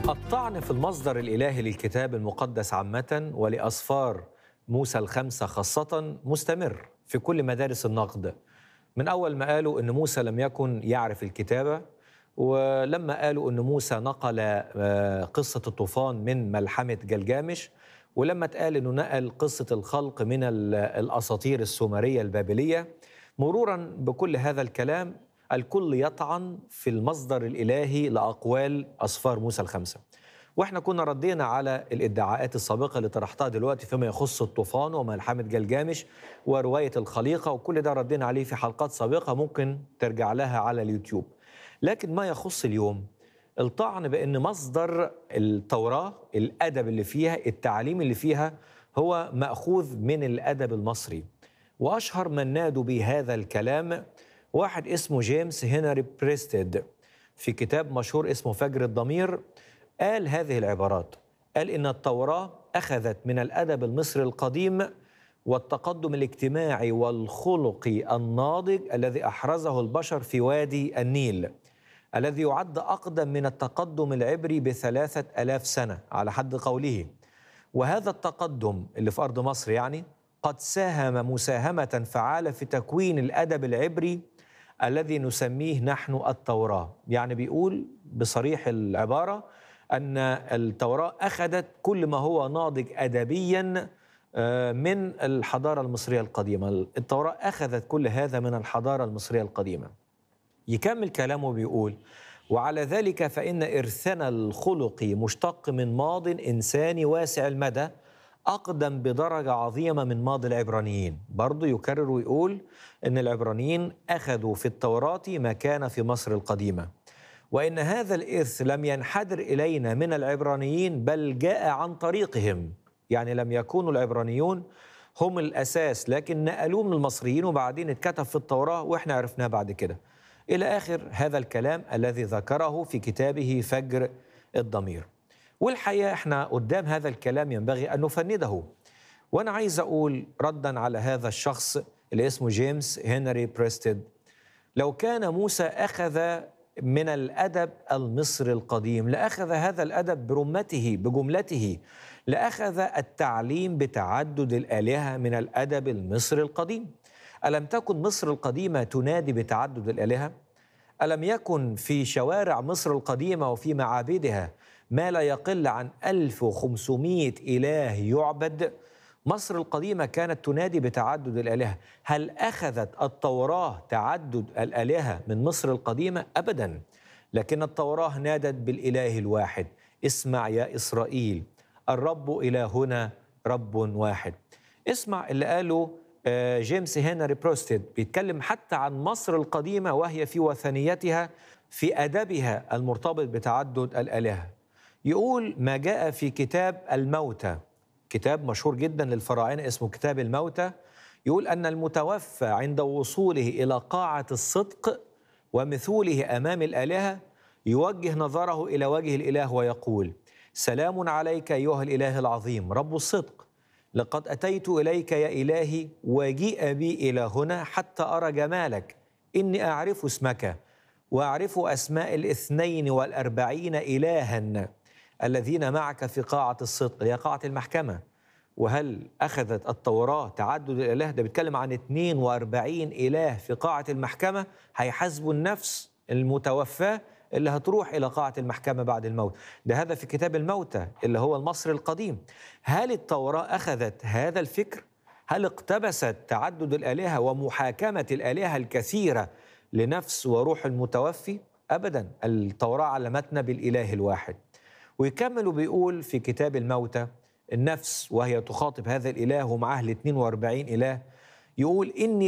الطعن في المصدر الإلهي للكتاب المقدس عامة ولأسفار موسى الخمسة خاصة مستمر في كل مدارس النقد من أول ما قالوا أن موسى لم يكن يعرف الكتابة ولما قالوا أن موسى نقل آه، قصة الطوفان من ملحمة جلجامش ولما اتقال أنه نقل قصة الخلق من ال- الأساطير السومرية البابلية مرورا بكل هذا الكلام الكل يطعن في المصدر الإلهي لأقوال أسفار موسى الخمسة واحنا كنا ردينا على الادعاءات السابقه اللي طرحتها دلوقتي فيما يخص الطوفان وملحمه جلجامش وروايه الخليقه وكل ده ردينا عليه في حلقات سابقه ممكن ترجع لها على اليوتيوب. لكن ما يخص اليوم الطعن بان مصدر التوراه الادب اللي فيها التعليم اللي فيها هو ماخوذ من الادب المصري. واشهر من نادوا بهذا الكلام واحد اسمه جيمس هنري بريستيد في كتاب مشهور اسمه فجر الضمير قال هذه العبارات قال إن التوراة أخذت من الأدب المصري القديم والتقدم الاجتماعي والخلقي الناضج الذي أحرزه البشر في وادي النيل الذي يعد أقدم من التقدم العبري بثلاثة ألاف سنة على حد قوله وهذا التقدم اللي في أرض مصر يعني قد ساهم مساهمة فعالة في تكوين الأدب العبري الذي نسميه نحن التوراة يعني بيقول بصريح العبارة أن التوراة أخذت كل ما هو ناضج أدبيا آه، من الحضارة المصرية القديمة التوراة أخذت كل هذا من الحضارة المصرية القديمة يكمل كلامه بيقول وعلى ذلك فإن إرثنا الخلقي مشتق من ماض إنساني واسع المدى أقدم بدرجة عظيمة من ماضي العبرانيين برضو يكرر ويقول أن العبرانيين أخذوا في التوراة ما كان في مصر القديمة وإن هذا الإرث لم ينحدر إلينا من العبرانيين بل جاء عن طريقهم يعني لم يكونوا العبرانيون هم الأساس لكن نقلوه من المصريين وبعدين اتكتب في التوراة وإحنا عرفناه بعد كده إلى آخر هذا الكلام الذي ذكره في كتابه فجر الضمير والحقيقة إحنا قدام هذا الكلام ينبغي أن نفنده وأنا عايز أقول ردا على هذا الشخص اللي اسمه جيمس هنري بريستيد لو كان موسى أخذ من الأدب المصري القديم لأخذ هذا الأدب برمته بجملته لأخذ التعليم بتعدد الآلهة من الأدب المصري القديم ألم تكن مصر القديمة تنادي بتعدد الآلهة؟ ألم يكن في شوارع مصر القديمة وفي معابدها ما لا يقل عن 1500 إله يعبد؟ مصر القديمة كانت تنادي بتعدد الآلهة هل أخذت التوراة تعدد الآلهة من مصر القديمة؟ أبدا لكن التوراة نادت بالإله الواحد اسمع يا إسرائيل الرب إلهنا رب واحد اسمع اللي قاله آه، جيمس هنري بروستيد بيتكلم حتى عن مصر القديمة وهي في وثنيتها في أدبها المرتبط بتعدد الآلهة يقول ما جاء في كتاب الموتى كتاب مشهور جدا للفراعنة اسمه كتاب الموتى يقول أن المتوفى عند وصوله إلى قاعة الصدق ومثوله أمام الآلهة يوجه نظره إلى وجه الإله ويقول سلام عليك أيها الإله العظيم رب الصدق لقد أتيت إليك يا إلهي وجيء بي إلى هنا حتى أرى جمالك إني أعرف اسمك وأعرف أسماء الاثنين والأربعين إلها الذين معك في قاعة الصدق اللي هي قاعة المحكمة وهل أخذت التوراة تعدد الإله ده بيتكلم عن 42 إله في قاعة المحكمة هيحاسبوا النفس المتوفاة اللي هتروح إلى قاعة المحكمة بعد الموت ده هذا في كتاب الموتى اللي هو المصري القديم هل التوراة أخذت هذا الفكر؟ هل اقتبست تعدد الآلهة ومحاكمة الآلهة الكثيرة لنفس وروح المتوفي؟ أبدا التوراة علمتنا بالإله الواحد ويكمل بيقول في كتاب الموتى النفس وهي تخاطب هذا الإله ومعه ال 42 إله يقول إني